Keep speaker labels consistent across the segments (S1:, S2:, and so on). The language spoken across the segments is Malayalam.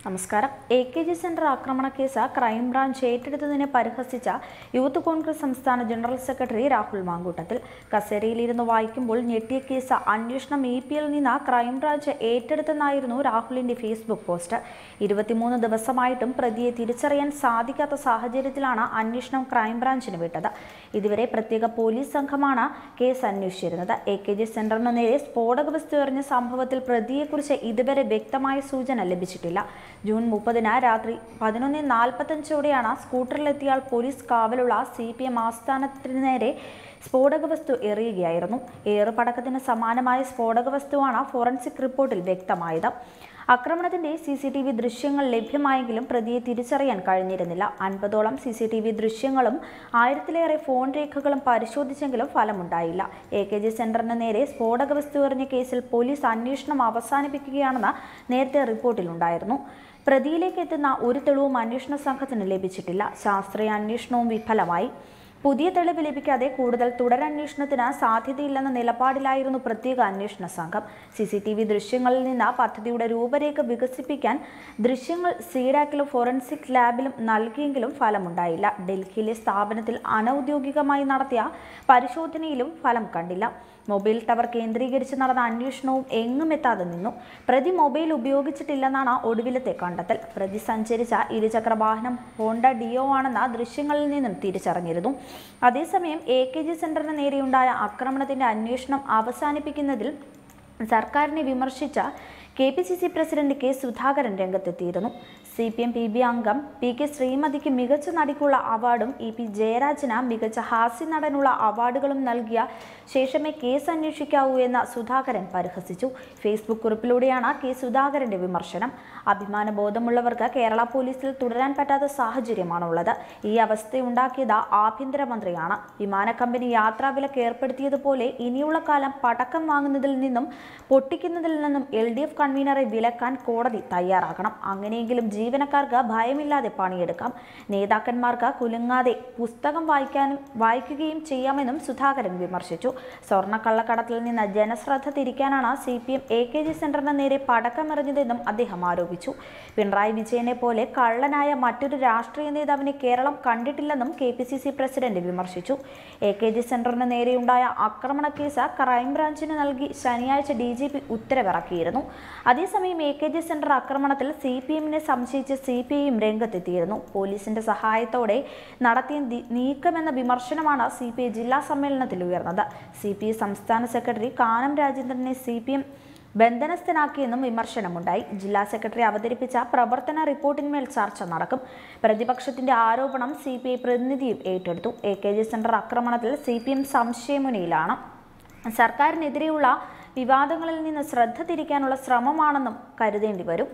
S1: നമസ്കാരം എ കെ ജി സെന്റർ ആക്രമണ കേസ് ക്രൈംബ്രാഞ്ച് ഏറ്റെടുത്തതിനെ പരിഹസിച്ച യൂത്ത് കോൺഗ്രസ് സംസ്ഥാന ജനറൽ സെക്രട്ടറി രാഹുൽ മാങ്കൂട്ടത്തിൽ കസേരയിലിരുന്ന് വായിക്കുമ്പോൾ ഞെട്ടിയ കേസ് അന്വേഷണം ഇ പിയിൽ നിന്ന് ക്രൈംബ്രാഞ്ച് ഏറ്റെടുത്തെന്നായിരുന്നു രാഹുലിന്റെ ഫേസ്ബുക്ക് പോസ്റ്റ് ഇരുപത്തിമൂന്ന് ദിവസമായിട്ടും പ്രതിയെ തിരിച്ചറിയാൻ സാധിക്കാത്ത സാഹചര്യത്തിലാണ് അന്വേഷണം ക്രൈംബ്രാഞ്ചിന് വിട്ടത് ഇതുവരെ പ്രത്യേക പോലീസ് സംഘമാണ് കേസ് അന്വേഷിച്ചിരുന്നത് എ കെ ജി സെന്ററിന് നേരെ സ്ഫോടക വസ്തു എറിഞ്ഞ സംഭവത്തിൽ പ്രതിയെക്കുറിച്ച് ഇതുവരെ വ്യക്തമായ സൂചന ലഭിച്ചിട്ടില്ല ജൂൺ മുപ്പതിന് രാത്രി പതിനൊന്ന് നാൽപ്പത്തഞ്ചോടെയാണ് സ്കൂട്ടറിലെത്തിയാൽ പോലീസ് കാവലുള്ള സി പി എം ആസ്ഥാനത്തിന് നേരെ സ്ഫോടക വസ്തു എറിയുകയായിരുന്നു ഏറുപടക്കത്തിന് സമാനമായ സ്ഫോടക വസ്തുവാണ് ഫോറൻസിക് റിപ്പോർട്ടിൽ വ്യക്തമായത് ആക്രമണത്തിന്റെ സി സി ടി വി ദൃശ്യങ്ങൾ ലഭ്യമായെങ്കിലും പ്രതിയെ തിരിച്ചറിയാൻ കഴിഞ്ഞിരുന്നില്ല അൻപതോളം സി സി ടി വി ദൃശ്യങ്ങളും ആയിരത്തിലേറെ ഫോൺ രേഖകളും പരിശോധിച്ചെങ്കിലും ഫലമുണ്ടായില്ല എ കെ ജി സെന്ററിന് നേരെ സ്ഫോടക വസ്തു എറിഞ്ഞ കേസിൽ പോലീസ് അന്വേഷണം അവസാനിപ്പിക്കുകയാണെന്ന് നേരത്തെ റിപ്പോർട്ടിലുണ്ടായിരുന്നു പ്രതിയിലേക്ക് എത്തുന്ന ഒരു തെളിവും അന്വേഷണ സംഘത്തിന് ലഭിച്ചിട്ടില്ല ശാസ്ത്രീയ അന്വേഷണവും വിഫലമായി പുതിയ തെളിവ് ലഭിക്കാതെ കൂടുതൽ തുടരന്വേഷണത്തിന് സാധ്യതയില്ലെന്ന നിലപാടിലായിരുന്നു പ്രത്യേക അന്വേഷണ സംഘം സി സി ടി വി ദൃശ്യങ്ങളിൽ നിന്ന് പദ്ധതിയുടെ രൂപരേഖ വികസിപ്പിക്കാൻ ദൃശ്യങ്ങൾ സീഡാക്കിലും ഫോറൻസിക് ലാബിലും നൽകിയെങ്കിലും ഫലമുണ്ടായില്ല ഡൽഹിയിലെ സ്ഥാപനത്തിൽ അനൌദ്യോഗികമായി നടത്തിയ പരിശോധനയിലും ഫലം കണ്ടില്ല മൊബൈൽ ടവർ കേന്ദ്രീകരിച്ച് നടന്ന അന്വേഷണവും എങ്ങും എത്താതെ നിന്നു പ്രതി മൊബൈൽ ഉപയോഗിച്ചിട്ടില്ലെന്നാണ് ഒടുവിലത്തെ കണ്ടെത്തൽ പ്രതി സഞ്ചരിച്ച ഇരുചക്ര വാഹനം ഹോണ്ട ഡിയോ ആണെന്ന ദൃശ്യങ്ങളിൽ നിന്നും തിരിച്ചറിഞ്ഞിരുന്നു അതേസമയം എ കെ ജി സെന്ററിന് നേരെയുണ്ടായ ആക്രമണത്തിന്റെ അന്വേഷണം അവസാനിപ്പിക്കുന്നതിൽ സർക്കാരിനെ വിമർശിച്ച K P C C president K Sudhakaran രംഗത്തെത്തിയിരുന്നു C P M P B അംഗം പി കെ ശ്രീമതിക്ക് മികച്ച നടിക്കുള്ള അവാർഡും ഇ പി ജയരാജന് മികച്ച ഹാസ്യ നടനുള്ള അവാർഡുകളും നൽകിയ ശേഷമേ കേസ് അന്വേഷിക്കാവൂ എന്ന് സുധാകരൻ പരിഹസിച്ചു ഫേസ്ബുക്ക് കുറിപ്പിലൂടെയാണ് കെ സുധാകരന്റെ വിമർശനം അഭിമാനബോധമുള്ളവർക്ക് കേരള പോലീസിൽ തുടരാൻ പറ്റാത്ത സാഹചര്യമാണുള്ളത് ഈ അവസ്ഥയുണ്ടാക്കിയത് ആഭ്യന്തരമന്ത്രിയാണ് വിമാന കമ്പനി യാത്രാവിലക്ക് ഏർപ്പെടുത്തിയതുപോലെ ഇനിയുള്ള കാലം പടക്കം വാങ്ങുന്നതിൽ നിന്നും പൊട്ടിക്കുന്നതിൽ നിന്നും എൽ ഡി എഫ് കൺവീനറെ വിലക്കാൻ കോടതി തയ്യാറാകണം അങ്ങനെയെങ്കിലും ജീവനക്കാർക്ക് ഭയമില്ലാതെ പണിയെടുക്കാം നേതാക്കന്മാർക്ക് കുലുങ്ങാതെ പുസ്തകം വായിക്കാനും വായിക്കുകയും ചെയ്യാമെന്നും സുധാകരൻ വിമർശിച്ചു സ്വർണ്ണക്കള്ളക്കടത്തിൽ നിന്ന് ജനശ്രദ്ധ തിരിക്കാനാണ് C P M A K G സെന്ററിന് നേരെ പടക്കമെറിഞ്ഞതെന്നും അദ്ദേഹം ആരോപിച്ചു പിണറായി വിജയനെ പോലെ കള്ളനായ മറ്റൊരു രാഷ്ട്രീയ നേതാവിനെ കേരളം കണ്ടിട്ടില്ലെന്നും K P C C president വിമർശിച്ചു എ കെ ജി സെന്ററിന് നേരെയുണ്ടായ ആക്രമണ കേസ് ക്രൈംബ്രാഞ്ചിന് നൽകി ശനിയാഴ്ച ഡി ജി പി ഉത്തരവിറക്കിയിരുന്നു അതേസമയം എ കെ ജി സെന്റർ ആക്രമണത്തിൽ സി പി എമ്മിനെ സംശയിച്ച് സി പി ഐയും രംഗത്തെത്തിയിരുന്നു പോലീസിന്റെ സഹായത്തോടെ നടത്തിയ നി- നീക്കമെന്ന വിമർശനമാണ് സി പി ഐ ജില്ലാ സമ്മേളനത്തിൽ ഉയർന്നത് സി പി ഐ സംസ്ഥാന സെക്രട്ടറി കാനം രാജേന്ദ്രനെ സി പി എം ബന്ധനസ്ഥനാക്കിയെന്നും വിമർശനമുണ്ടായി ജില്ലാ സെക്രട്ടറി അവതരിപ്പിച്ച പ്രവർത്തന റിപ്പോർട്ടിന്മേൽ ചർച്ച നടക്കും പ്രതിപക്ഷത്തിന്റെ ആരോപണം സി പി ഐ പ്രതിനിധിയും ഏറ്റെടുത്തു എ കെ ജി സെന്റർ ആക്രമണത്തിൽ സി പി എം സംശയമുനയിലാണ് സർക്കാരിനെതിരെയുള്ള വിവാദങ്ങളിൽ നിന്ന് ശ്രദ്ധ തിരിക്കാനുള്ള ശ്രമമാണെന്നും കരുതേണ്ടി വരും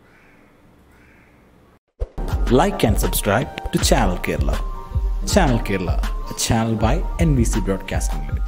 S2: like and subscribe to Channel Kerala. Channel Kerala, a channel by NBC Broadcasting Limited.